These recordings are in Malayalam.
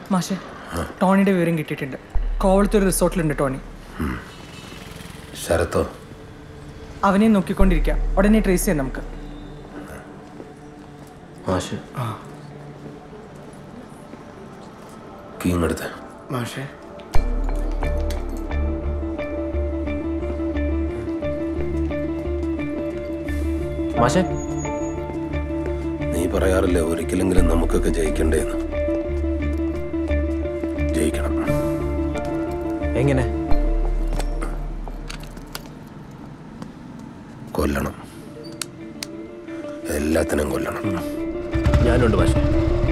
മാഷെ ടോണിയുടെ വിവരം കിട്ടിയിട്ടുണ്ട് കോവളത്തെ ഒരു റിസോർട്ടിലുണ്ട് ടോണി ശരത്തോ അവനെ നോക്കിക്കൊണ്ടിരിക്കുക ഉടനെ ട്രേസ് ചെയ്യാം നമുക്ക് മാഷ് കീങ്ങെടുത്ത് മാഷേ മാഷേ നീ പറയാറില്ലേ ഒരിക്കലെങ്കിലും നമുക്കൊക്കെ ജയിക്കണ്ടേന്ന് ജയിക്കണം എങ്ങനെ കൊല്ലണം എല്ലാത്തിനും കൊല്ലണം ഞാനുണ്ട് പക്ഷേ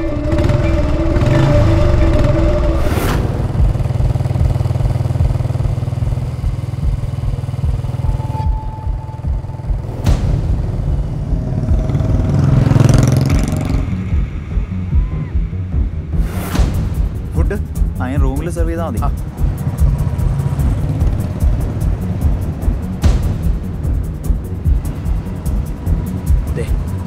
ഫുഡ് അതിന് റൂമിൽ സെർവ് ചെയ്താൽ മതി ദേ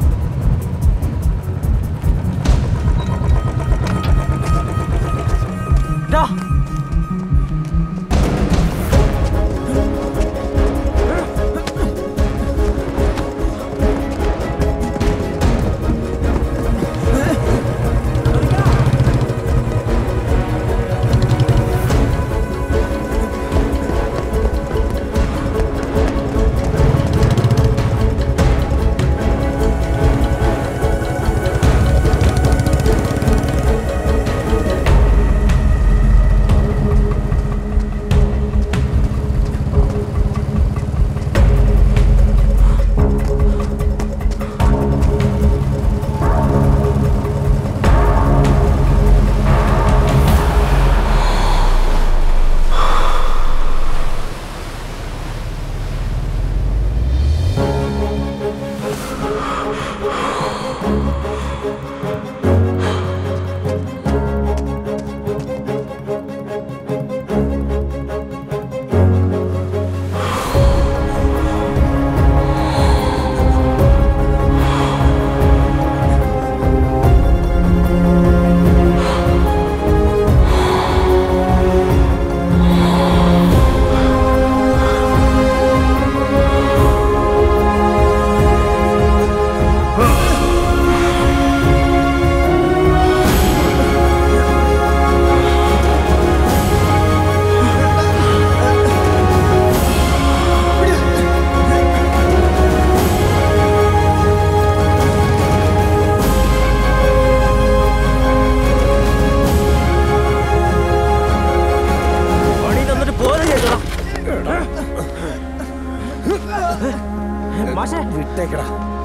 പണി തന്നിട്ട് പോലും കേൾക്കണം മാഷേ വിട്ടേക്കടാ